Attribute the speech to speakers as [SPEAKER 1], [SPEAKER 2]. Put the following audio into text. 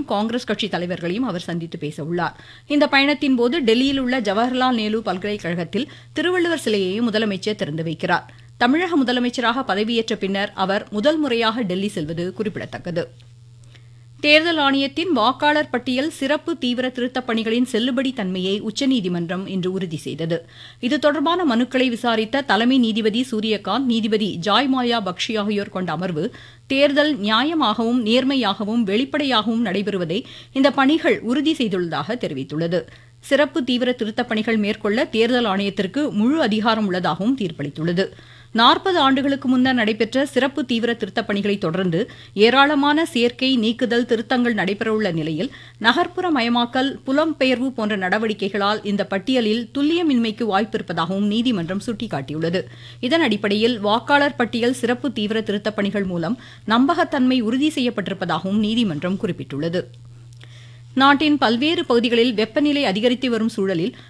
[SPEAKER 1] மற்றும் காங்கிரஸ் கட்சி தலைவர்களையும் அவர் சந்தித்து பேச உள்ளார் இந்த பயணத்தின் போது டெல்லியில் உள்ள ஜவஹர்லால் நேரு பல்கலைக்கழகத்தில் திருவள்ளுவர் சிலையையும் முதலமைச்சர் திறந்து வைக்கிறார் தமிழக முதலமைச்சராக பதவியேற்ற பின்னர் அவர் முதல் முறையாக டெல்லி செல்வது குறிப்பிடத்தக்கது தேர்தல் ஆணையத்தின் வாக்காளர் பட்டியல் சிறப்பு தீவிர திருத்தப் பணிகளின் செல்லுபடி தன்மையை உச்சநீதிமன்றம் இன்று உறுதி செய்தது இது தொடர்பான மனுக்களை விசாரித்த தலைமை நீதிபதி சூரியகாந்த் நீதிபதி ஜாய்மாயா பக்ஷி ஆகியோர் கொண்ட அமர்வு தேர்தல் நியாயமாகவும் நேர்மையாகவும் வெளிப்படையாகவும் நடைபெறுவதை இந்த பணிகள் உறுதி செய்துள்ளதாக தெரிவித்துள்ளது சிறப்பு தீவிர திருத்தப் பணிகள் மேற்கொள்ள தேர்தல் ஆணையத்திற்கு முழு அதிகாரம் உள்ளதாகவும் தீர்ப்பளித்துள்ளது நாற்பது ஆண்டுகளுக்கு முன்னர் நடைபெற்ற சிறப்பு தீவிர திருத்தப் பணிகளை தொடர்ந்து ஏராளமான சேர்க்கை நீக்குதல் திருத்தங்கள் நடைபெறவுள்ள நிலையில் நகர்ப்புற மயமாக்கல் புலம்பெயர்வு போன்ற நடவடிக்கைகளால் இந்த பட்டியலில் துல்லியமின்மைக்கு வாய்ப்பிருப்பதாகவும் நீதிமன்றம் சுட்டிக்காட்டியுள்ளது இதன் அடிப்படையில் வாக்காளர் பட்டியல் சிறப்பு தீவிர திருத்தப் பணிகள் மூலம் நம்பகத்தன்மை உறுதி செய்யப்பட்டிருப்பதாகவும் நீதிமன்றம் குறிப்பிட்டுள்ளது நாட்டின் பல்வேறு பகுதிகளில் வெப்பநிலை அதிகரித்து வரும் சூழலில்